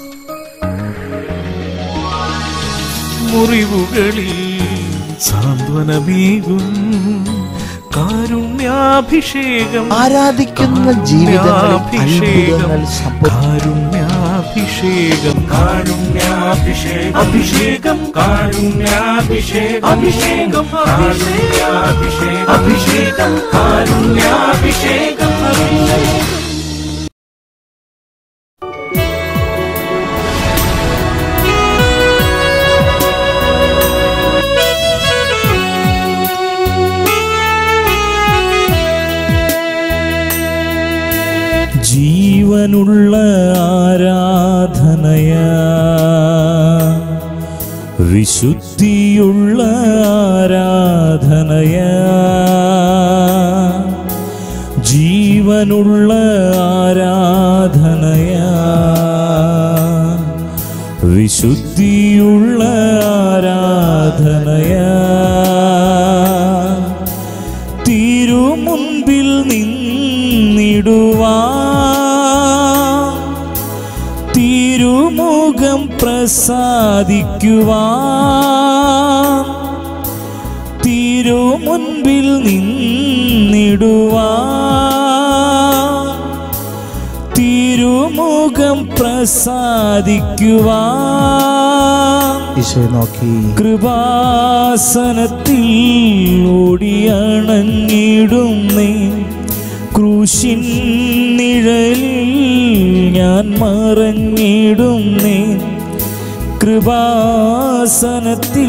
മുറിവുകളിൽ സാന്ത്വനമേകും കാരുണ്യാഭിഷേകം ആരാധിക്കുന്ന ജീവിതങ്ങളിൽ അത്ഭുതങ്ങൾ സംഭവിക്കും കാരുണ്യാഭിഷേകം കാരുണ്യാഭിഷേകം അഭിഷേകം കാരുണ്യാഭിഷേകം അഭിഷേകം കാരുണ്യാഭിഷേകം അഭിഷേകം കാരുണ്യാഭിഷേകം അഭിഷേകം ജീവനുള്ള ആരാധനയ വിശുദ്ധിയുള്ള ആരാധനയ ജീവനുള്ള ആരാധനയ വിശുദ്ധിയുള്ള ആരാധനയ തിരുമുൻപിൽ നിന്നിടുവാ തിരുമുഖം പ്രസാദിക്കുവാ തിരുമുൻപിൽ നിന്നിടുവാ തിരുമുഖം പ്രസാദിക്കുവാ ഈശോയെ നോക്കി കൃപാസനത്തിൽ ഓടിയണഞ്ഞിടുന്നേ ക്രൂശിൻ നിഴലിൽ ഞാൻ മറഞ്ഞിടുന്നേ കൃപാസനത്തിൽ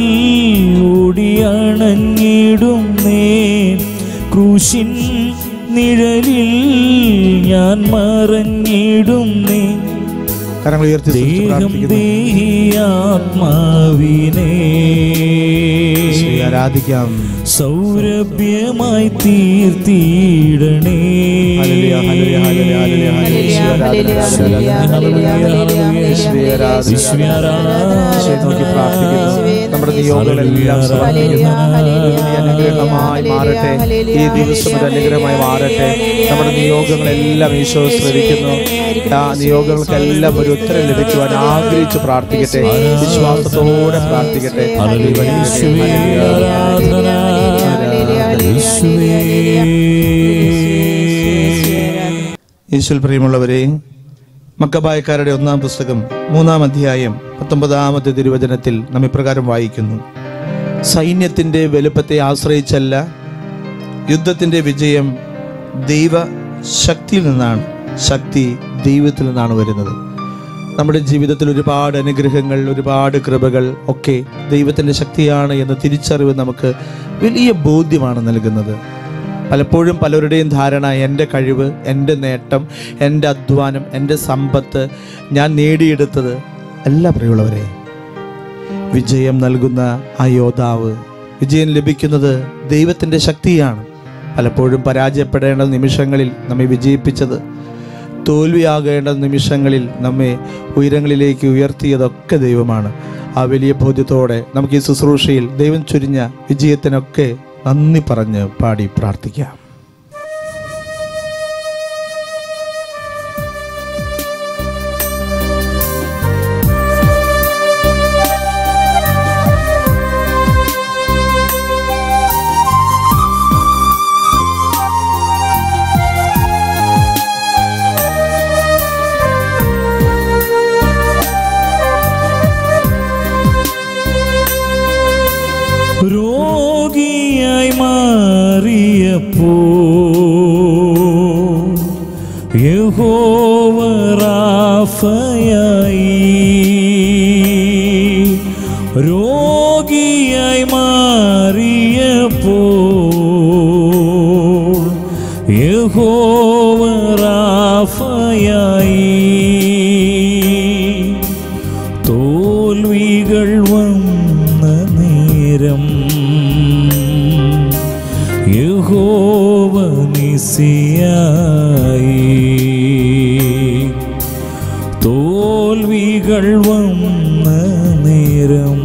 ഓടിയണഞ്ഞിടുന്നേ ക്രൂശിൻ നിഴലിൽ ഞാൻ മറഞ്ഞിടുന്നേ കരങ്ങൾ ഉയർത്തി സ്തുതിച്ച് ദേഹം പ്രാർത്ഥിക്കുന്നു ദേഹി ആത്മാവിനെ ഈശോയെ ആരാധിക്കാം സൗരഭ്യമായി തീർത്തിയിടണേ ഹല്ലേലൂയ, ഹല്ലേലൂയ, ഹല്ലേലൂയ, ഹല്ലേലൂയ, ഹല്ലേലൂയ. ഈശോയെ ആരാധന, ആരാധന, ആരാധന. ഈശോയെ ആരാധന. ഈശോയെ നോക്കി പ്രാർത്ഥിക്കുന്നു നമ്മുടെ നിയോഗങ്ങളെല്ലാം സമർപ്പിക്കുന്നു ദൈവമേ, അനുഗ്രഹമായി മാറട്ടെ ഈ ദിവസം ഒരു അനുഗ്രഹമായി മാറട്ടെ നമ്മുടെ നിയോഗങ്ങളെല്ലാം ഈശോ ശ്രവിക്കുന്നു ആ നിയോഗങ്ങൾക്കെല്ലാം ഒരു ഉത്തരം ലഭിക്കുവാൻ ആഗ്രഹിച്ച് പ്രാർത്ഥിക്കട്ടെ വിശ്വാസത്തോടെ പ്രാർത്ഥിക്കട്ടെ ഹല്ലേലൂയ, യേശുവേ, ആരാധന. യേശുവേ. യേശുൽ പ്രിയമുള്ളവരെ മക്കബായക്കാരുടെ ഒന്നാം പുസ്തകം മൂന്നാം അധ്യായം പത്തൊമ്പതാമത്തെ തിരുവചനത്തിൽ നാം ഇപ്രകാരം വായിക്കുന്നു സൈന്യത്തിൻ്റെ വലുപ്പത്തെ ആശ്രയിച്ചല്ല യുദ്ധത്തിൻ്റെ വിജയം ദൈവ ശക്തിയിൽ നിന്നാണ് ശക്തി ദൈവത്തിൽ നിന്നാണ് വരുന്നത് നമ്മുടെ ജീവിതത്തിൽ ഒരുപാട് അനുഗ്രഹങ്ങൾ ഒരുപാട് കൃപകൾ ഒക്കെ ദൈവത്തിൻ്റെ ശക്തിയാണ് എന്ന തിരിച്ചറിവ് നമുക്ക് വലിയ ബോധ്യമാണ് നൽകുന്നത് പലപ്പോഴും പലരുടെയും ധാരണ എൻ്റെ കഴിവ് എൻ്റെ നേട്ടം എൻ്റെ അധ്വാനം എൻ്റെ സമ്പത്ത് ഞാൻ നേടിയെടുത്തത് അല്ല പ്രിയമുള്ളവരെ വിജയം നൽകുന്ന ആ യോദ്ധാവ് വിജയം ലഭിക്കുന്നത് ദൈവത്തിൻ്റെ ശക്തിയാണ് പലപ്പോഴും പരാജയപ്പെടേണ്ട നിമിഷങ്ങളിൽ നമ്മെ വിജയിപ്പിച്ചത് തോൽവിയാകേണ്ട നിമിഷങ്ങളിൽ നമ്മെ ഉയരങ്ങളിലേക്ക് ഉയർത്തിയതൊക്കെ ദൈവമാണ് ആ വലിയ ബോധ്യത്തോടെ നമുക്ക് ഈ ശുശ്രൂഷയിൽ ദൈവം ചൊരിഞ്ഞ വിജയത്തിനൊക്കെ നന്ദി പറഞ്ഞ് പാടി പ്രാർത്ഥിക്കാം രോഗിയായി മാറിയപ്പോ യഹോവ റാഫയായി രോഗിയായി മാറിയപ്പോ യഹോവ റാഫയായി തോൽവികൾ വന്ന നേരം യഹോവ നിസിയായി തോൽവികൾ വന്ന നേരം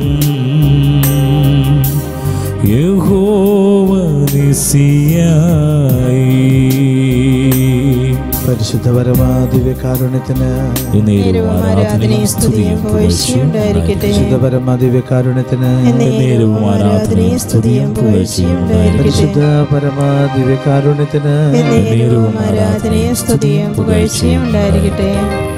യഹോവ നിസിയായി പരിശുദ്ധ പരമാദിവ്യ കാരുണ്യത്തിന് എന്നേരവും ആരാധനയും സ്തുതിയും പുകഴ്ചയും ഉണ്ടായിരിക്കട്ടെ പരിശുദ്ധ പരമാദിവ്യ കാരുണ്യത്തിന് എന്നേരവും ആരാധനയും സ്തുതിയും പുകഴ്ചയും ഉണ്ടായിരിക്കട്ടെ പരിശുദ്ധ പരമാദിവ്യ കാരുണ്യത്തിന് എന്നേരവും ആരാധനയും സ്തുതിയും പുകഴ്ചയും ഉണ്ടായിരിക്കട്ടെ